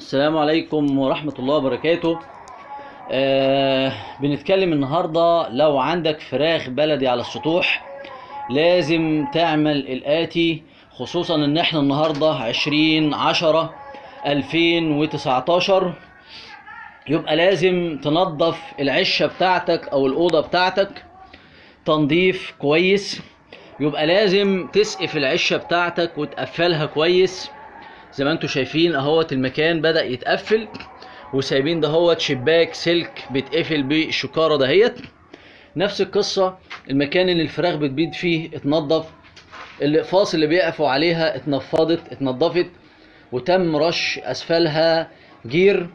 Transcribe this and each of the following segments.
السلام عليكم ورحمة الله وبركاته آه بنتكلم النهاردة لو عندك فراخ بلدي على السطوح لازم تعمل الآتي خصوصا ان احنا النهاردة عشرين عشرة الفين وتسعتاشر يبقى لازم تنظف العشة بتاعتك او الأوضة بتاعتك تنظيف كويس يبقى لازم تسقف العشة بتاعتك وتقفلها كويس زي ما انتم شايفين اهوت المكان بدأ يتقفل وسايبين دهوت شباك سلك بيتقفل بالشكارة دهيت نفس القصة المكان اللي الفراخ بتبيض فيه اتنضف الاقفاص اللي بيقفوا عليها اتنفضت اتنضفت وتم رش اسفلها جير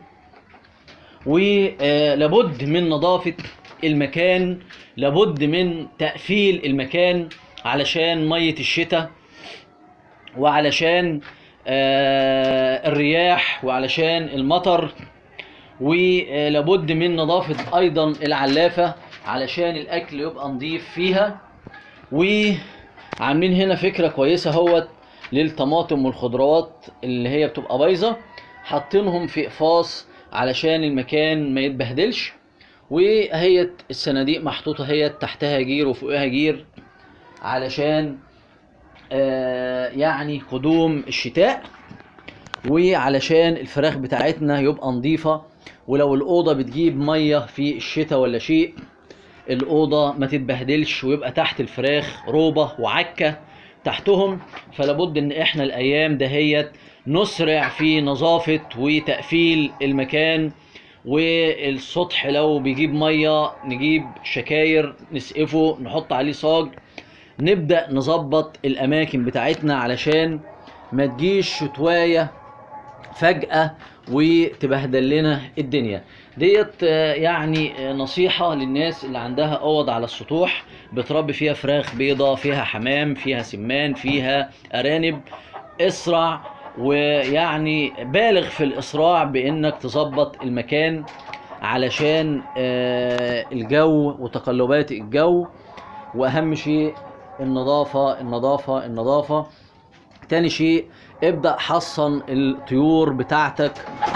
ولابد من نظافة المكان لابد من تقفيل المكان علشان مية الشتاء وعلشان آه الرياح وعلشان المطر ولابد من نظافة أيضا العلافة علشان الأكل يبقى نظيف فيها وعاملين هنا فكرة كويسة هوت للطماطم والخضروات اللي هي بتبقى بايظة حاطينهم في اقفاص علشان المكان ما يتبهدلش وهي الصناديق محطوطة هي تحتها جير وفوقها جير علشان آه يعني قدوم الشتاء وعلشان الفراخ بتاعتنا يبقى نظيفة ولو الأوضة بتجيب مية في الشتاء ولا شيء الأوضة ما تتبهدلش ويبقى تحت الفراخ روبة وعكة تحتهم فلابد ان احنا الايام دهيت نسرع في نظافة وتقفيل المكان والسطح لو بيجيب مية نجيب شكاير نسقفه نحط عليه صاج نبدأ نظبط الأماكن بتاعتنا علشان ما تجيش شتواية فجأة وتبهدل لنا الدنيا ديت يعني نصيحة للناس اللي عندها أوض على السطوح بتربي فيها فراخ بيضة فيها حمام فيها سمان فيها أرانب اسرع ويعني بالغ في الإسراع بإنك تظبط المكان علشان الجو وتقلبات الجو وأهم شيء النظافة النظافة النظافة تاني شيء ابدأ حصن الطيور بتاعتك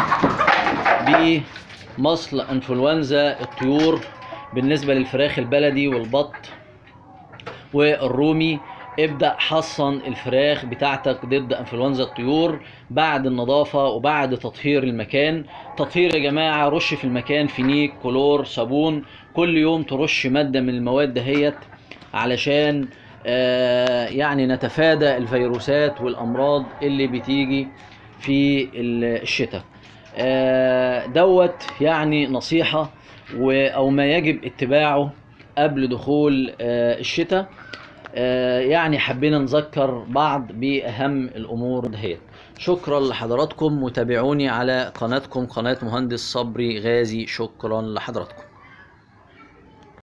بمصل انفلونزا الطيور بالنسبة للفراخ البلدي والبط والرومي ابدأ حصن الفراخ بتاعتك ضد انفلونزا الطيور بعد النظافة وبعد تطهير المكان تطهير يا جماعة رش في المكان فينيك كلور صابون كل يوم ترش مادة من المواد دهيت علشان آه يعني نتفادى الفيروسات والامراض اللي بتيجي في الشتاء آه دوت يعني نصيحة او ما يجب اتباعه قبل دخول آه الشتاء يعني حبينا نذكر بعض باهم الامور دهيت شكرا لحضراتكم وتابعوني على قناتكم قناة مهندس صبري غازي شكرا لحضراتكم